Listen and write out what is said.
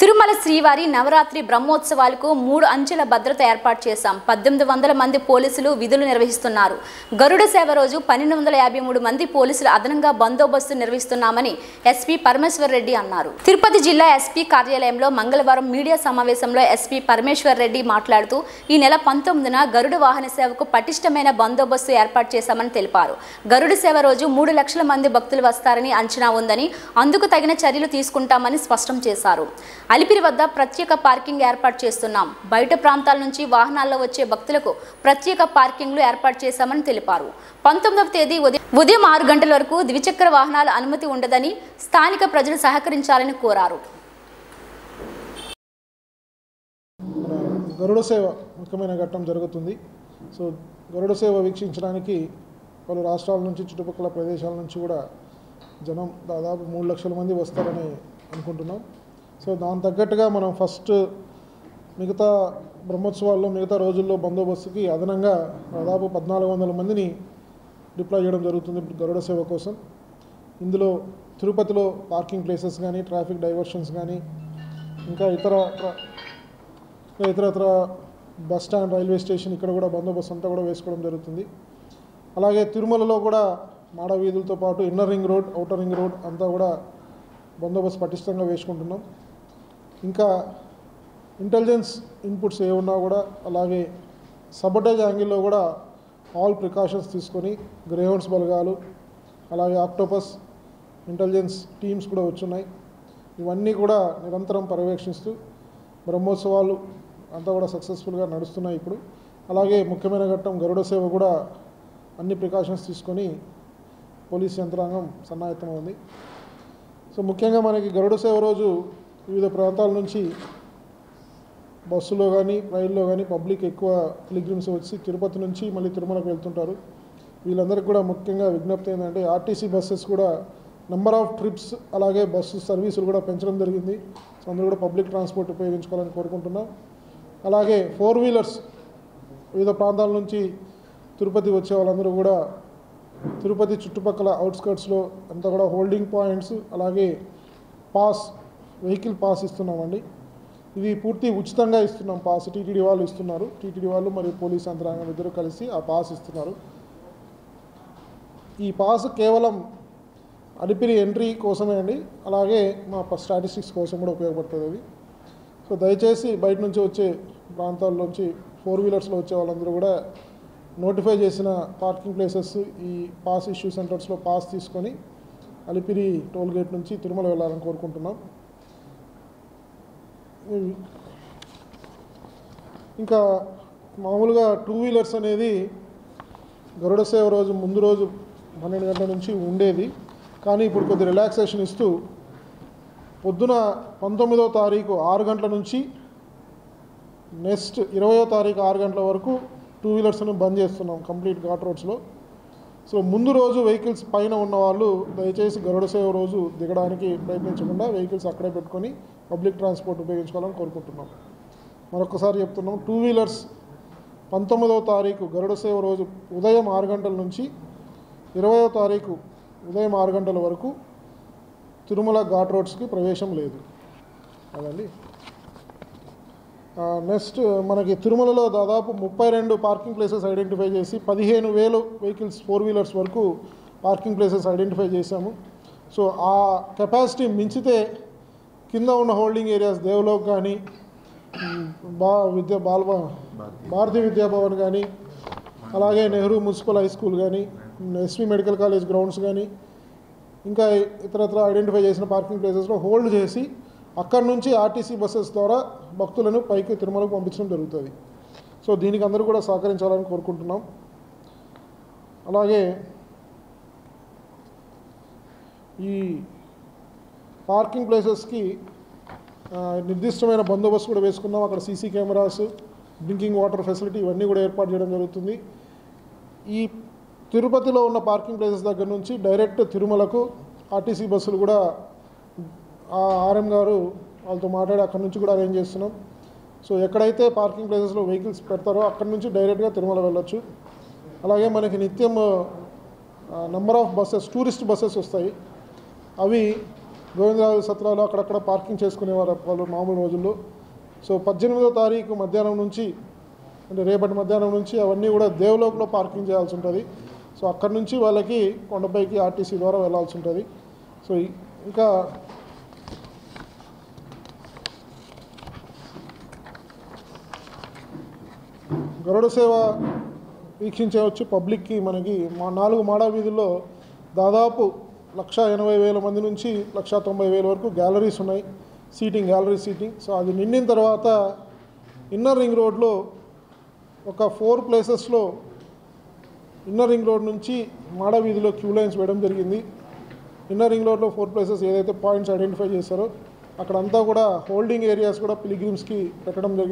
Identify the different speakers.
Speaker 1: తిరుమల శ్రీవారి నవరాత్రి బ్రహ్మోత్సవాలకు మూడు అంచెల భద్రత ఏర్పాటు చేశాం పద్దెనిమిది వందల మంది పోలీసులు విధులు నిర్వహిస్తున్నారు గరుడ సేవ రోజు పన్నెండు వందల యాభై మూడు మంది పోలీసులు అదనంగా బందోబస్తు నిర్వహిస్తున్నామని ఎస్పీ పరమేశ్వర్ రెడ్డి అన్నారు తిరుపతి జిల్లా ఎస్పీ కార్యాలయంలో మంగళవారం మీడియా సమావేశంలో ఎస్పీ పరమేశ్వర్ రెడ్డి మాట్లాడుతూ ఈ నెల పంతొమ్మిదిన గరుడ వాహన సేవకు పటిష్టమైన బందోబస్తు ఏర్పాటు చేశామని తెలిపారు గరుడ సేవ రోజు మూడు లక్షల మంది భక్తులు వస్తారని అంచనా ఉందని అందుకు తగిన చర్యలు తీసుకుంటామని స్పష్టం చేశారు అలిపిరి వద్ద ప్రత్యేక పార్కింగ్ ఏర్పాటు చేస్తున్నాం బయట ప్రాంతాల నుంచి వాహనాల్లో వచ్చే భక్తులకు ప్రత్యేక పార్కింగ్లు ఏర్పాటు చేశామని తెలిపారు పంతొమ్మిదవ తేదీ ఉదయం ఉదయం ఆరు గంటల వరకు ద్విచక్ర వాహనాల అనుమతి ఉండదని స్థానిక ప్రజలు సహకరించాలని కోరారు
Speaker 2: మన గరుడ సేవ ముఖ్యమైన ఘట్టం జరుగుతుంది సో గరుడ సేవ వీక్షించడానికి పలు రాష్ట్రాల నుంచి చుట్టుపక్కల ప్రదేశాల నుంచి కూడా జనం దాదాపు మూడు లక్షల మంది వస్తారని అనుకుంటున్నాం సో దాని తగ్గట్టుగా మనం ఫస్ట్ మిగతా బ్రహ్మోత్సవాల్లో మిగతా రోజుల్లో బందోబస్తుకి అదనంగా దాదాపు పద్నాలుగు వందల మందిని డిప్లాయ్ చేయడం జరుగుతుంది గరుడ సేవ కోసం ఇందులో తిరుపతిలో పార్కింగ్ ప్లేసెస్ కానీ ట్రాఫిక్ డైవర్షన్స్ కానీ ఇంకా ఇతర ప్ర- ఇంకా ఇతర ఇతర బస్ స్టాండ్ రైల్వే స్టేషన్ ఇక్కడ కూడా బందోబస్తు అంతా కూడా వేసుకోవడం జరుగుతుంది అలాగే తిరుమలలో కూడా మాడ వీధులతో పాటు inner ring road outer ring road అంతా కూడా బందోబస్తు పటిష్టంగా వేసుకుంటున్నాం ఇంకా ఇంటెలిజెన్స్ ఇన్పుట్స్ ఏ ఉన్నా కూడా అలాగే సబటేజ్ యాంగిల్లో కూడా ఆల్ ప్రికాషన్స్ తీసుకొని గ్రేహౌండ్స్ బలగాలు అలాగే ఆక్టోపస్ ఇంటెలిజెన్స్ టీమ్స్ కూడా వచ్చున్నాయి ఇవన్నీ కూడా నిరంతరం పర్యవేక్షిస్తూ బ్రహ్మోత్సవాలు అంతా కూడా సక్సెస్ఫుల్గా నడుస్తున్నాయి ఇప్పుడు అలాగే ముఖ్యమైన ఘట్టం గరుడ సేవ కూడా అన్ని ప్రికాషన్స్ తీసుకొని పోలీస్ యంత్రాంగం సన్నాహితం ఉంది సో ముఖ్యంగా మనకి గరుడ సేవ రోజు వివిధ ప్రాంతాల నుంచి బస్సులో కానీ రైల్లో కానీ పబ్లిక్ ఎక్కువ పిలిగ్రిమ్స్ వచ్చి తిరుపతి నుంచి మళ్ళీ తిరుమలకు వెళ్తుంటారు వీళ్ళందరికీ కూడా ముఖ్యంగా విజ్ఞప్తి ఏంటంటే ఆర్టీసీ బస్సెస్ కూడా నెంబర్ ఆఫ్ ట్రిప్స్ అలాగే బస్సు సర్వీసులు కూడా పెంచడం జరిగింది సో అందరూ కూడా పబ్లిక్ ట్రాన్స్పోర్ట్ ఉపయోగించుకోవాలని కోరుకుంటున్నాం అలాగే ఫోర్ వీలర్స్ వివిధ ప్రాంతాల నుంచి తిరుపతి వచ్చే వాళ్ళందరూ కూడా తిరుపతి చుట్టుపక్కల అవుట్స్కర్ట్స్లో అంతా కూడా హోల్డింగ్ పాయింట్స్ అలాగే పాస్ వెహికల్ పాస్ ఇస్తున్నామండి ఇది పూర్తి ఉచితంగా ఇస్తున్నాం పాస్ టీటీడీ వాళ్ళు ఇస్తున్నారు టీటీడీ వాళ్ళు మరియు పోలీస్ యంత్రాంగం ఇద్దరు కలిసి ఆ పాస్ ఇస్తున్నారు ఈ పాస్ కేవలం అలిపిరి ఎంట్రీ కోసమే అండి అలాగే మా స్టాటిస్టిక్స్ కోసం కూడా ఉపయోగపడుతుంది అది సో దయచేసి బయట నుంచి వచ్చే ప్రాంతాల్లోంచి ఫోర్ వీలర్స్లో వచ్చే వాళ్ళందరూ కూడా నోటిఫై చేసిన పార్కింగ్ ప్లేసెస్ ఈ పాస్ ఇష్యూ సెంటర్స్లో పాస్ తీసుకొని అలిపిరి టోల్ గేట్ నుంచి తిరుమల వెళ్ళాలని కోరుకుంటున్నాం ఇవి- ఇంకా మామూలుగా టూ వీలర్స్ అనేది గరుడ సేవ రోజు ముందు రోజు పన్నెండు గంటల నుంచి ఉండేది కానీ ఇప్పుడు కొద్ది రిలాక్సేషన్ ఇస్తూ పొద్దున పంతొమ్మిదో తారీఖు ఆరు గంటల నుంచి నెక్స్ట్ ఇరవయో తారీఖు ఆరు గంటల వరకు టూ వీలర్స్ని బంద్ చేస్తున్నాం కంప్లీట్ ఘాట్ రోడ్స్లో సో ముందు రోజు వెహికల్స్ పైన ఉన్న వాళ్ళు దయచేసి గరుడ సేవ రోజు దిగడానికి ప్రయత్నించకుండా వెహికల్స్ అక్కడే పెట్టుకొని పబ్లిక్ ట్రాన్స్పోర్ట్ ఉపయోగించుకోవాలని కోరుకుంటున్నాం మరొకసారి చెప్తున్నాం టూ వీలర్స్ పంతొమ్మిదవ తారీఖు గరుడ సేవ రోజు ఉదయం ఆరు గంటల నుంచి ఇరవయో తారీఖు ఉదయం ఆరు గంటల వరకు తిరుమల ఘాట్ రోడ్స్కి ప్రవేశం లేదు అదండి నెక్స్ట్ మనకి తిరుమలలో దాదాపు ముప్పై రెండు పార్కింగ్ ప్లేసెస్ ఐడెంటిఫై చేసి పదిహేను వేలు వెహికల్స్ ఫోర్ వీలర్స్ వరకు పార్కింగ్ ప్లేసెస్ ఐడెంటిఫై చేశాము సో ఆ కెపాసిటీ మించితే కింద ఉన్న హోల్డింగ్ ఏరియాస్ దేవలోక్ కానీ మ్, బా విద్యా బాల భారతీయ విద్యాభవన్ కానీ అలాగే నెహ్రూ మున్సిపల్ హై స్కూల్ కానీ ఎస్వి మెడికల్ కాలేజ్ గ్రౌండ్స్ కానీ ఇంకా ఇతరత్ర ఐడెంటిఫై చేసిన పార్కింగ్ ప్లేసెస్లో హోల్డ్ చేసి అక్కడి నుంచి ఆర్టీసీ బస్సెస్ ద్వారా భక్తులను పైకి తిరుమలకు పంపించడం జరుగుతుంది సో దీనికి అందరూ కూడా సహకరించాలని కోరుకుంటున్నాం అలాగే ఈ పార్కింగ్ ప్లేసెస్కి ఆ, నిర్దిష్టమైన బందోబస్తు కూడా వేసుకున్నాం అక్కడ CC cameras drinking water facility ఇవన్నీ కూడా ఏర్పాటు చేయడం జరుగుతుంది ఈ తిరుపతిలో ఉన్న పార్కింగ్ ప్లేసెస్ దగ్గర నుంచి డైరెక్ట్ తిరుమలకు ఆర్టీసీ బస్సులు కూడా ఆ ఆర్ఎం గారు వాళ్ళతో మాట్లాడి అక్కడ నుంచి కూడా అరేంజ్ చేస్తున్నాం సో ఎక్కడైతే పార్కింగ్ ప్లేసెస్లో వెహికల్స్ పెడతారో అక్కడ నుంచి డైరెక్ట్గా తిరుమల వెళ్ళొచ్చు అలాగే మనకి నిత్యం number of buses tourist buses వస్తాయి అవి గోవిందరాజు సత్రాలు అక్కడక్కడ పార్కింగ్ చేసుకునేవారు వాళ్ళు మామూలు రోజుల్లో సో పద్దెనిమిదో తారీఖు మధ్యాహ్నం నుంచి అంటే రేపటి మధ్యాహ్నం నుంచి అవన్నీ కూడా దేవలోకలో పార్కింగ్ చేయాల్సి ఉంటుంది సో అక్కడి నుంచి వాళ్ళకి కొండపైకి ఆర్టీసీ ద్వారా వెళ్ళాల్సి ఉంటుంది సో ఈ- ఇంకా గరుడ సేవ వీక్షించవచ్చు పబ్లిక్కి మనకి మా నాలుగు మాడా వీధుల్లో దాదాపు లక్ష ఎనభై వేల మంది నుంచి లక్ష తొంభై వేల వరకు గ్యాలరీస్ ఉన్నాయి సీటింగ్ గ్యాలరీ సీటింగ్ సో అది నిండిన తర్వాత ఇన్నర్ రింగ్ రోడ్లో ఒక ఫోర్ ప్లేసెస్లో ఇన్నర్ రింగ్ రోడ్ నుంచి మాడా వీధిలో క్యూ లైన్స్ వేయడం జరిగింది ఇన్నర్ రింగ్ రోడ్లో ఫోర్ ప్లేసెస్ ఏదైతే పాయింట్స్ ఐడెంటిఫై చేశారో అక్కడంతా కూడా హోల్డింగ్ ఏరియాస్ కూడా పిలిగ్రిమ్స్కి పెట్టడం జరిగింది